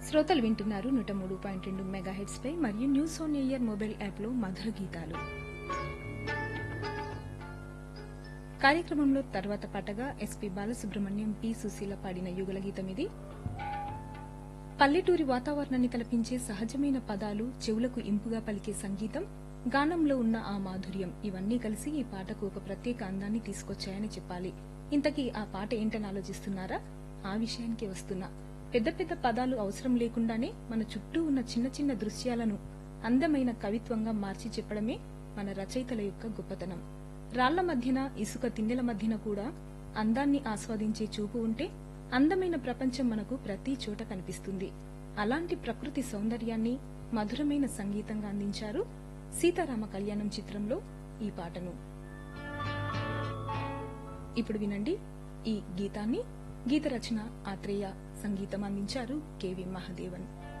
శ్రోతలు వింటున్నారు నూట మూడు పాయింట్ రెండు మెగా హెడ్స్ పై మరియు news on air mobile app లో మధుర గీతాలు కార్యక్రమంలో తర్వాత పాటగా ఎస్పీ బాలసుబ్రహ్మణ్యం పి సుశీల పాడిన యుగల గీతం ఇది పల్లెటూరి వాతావరణాన్ని తలపించే సహజమైన పదాలు చెవులకు ఇంపుగా పలికే సంగీతం గానంలో ఉన్న ఆ మాధుర్యం ఇవన్నీ కలిసి ఈ పాటకు ఒక ప్రత్యేక అందాన్ని తీసుకొచ్చాయని చెప్పాలి ఇంతకీ ఆ పాట ఏంటని ఆలోచిస్తున్నారా ఆ విషయానికి వస్తున్నా పెద్ద పెద్ద పదాలు అవసరం లేకుండానే మన చుట్టూ ఉన్న చిన్న చిన్న దృశ్యాలను అందమైన కవిత్వంగా మార్చి చెప్పడమే మన రచయితల యొక్క గొప్పతనం రాళ్ల మధ్యన ఇసుక తిన్నెల మధ్యన కూడా అందాన్ని ఆస్వాదించే చూపు ఉంటే అందమైన ప్రపంచం మనకు ప్రతి చోట కనిపిస్తుంది అలాంటి ప్రకృతి సౌందర్యాన్ని మధురమైన సంగీతంగా అందించారు సీతారామ కళ్యాణం చిత్రంలో ఈ పాటను ఇప్పుడు వినండి ఈ గీతాన్ని గీత రచన ఆత్రేయ సంగీతం అందించారు కెవి మహాదేవన్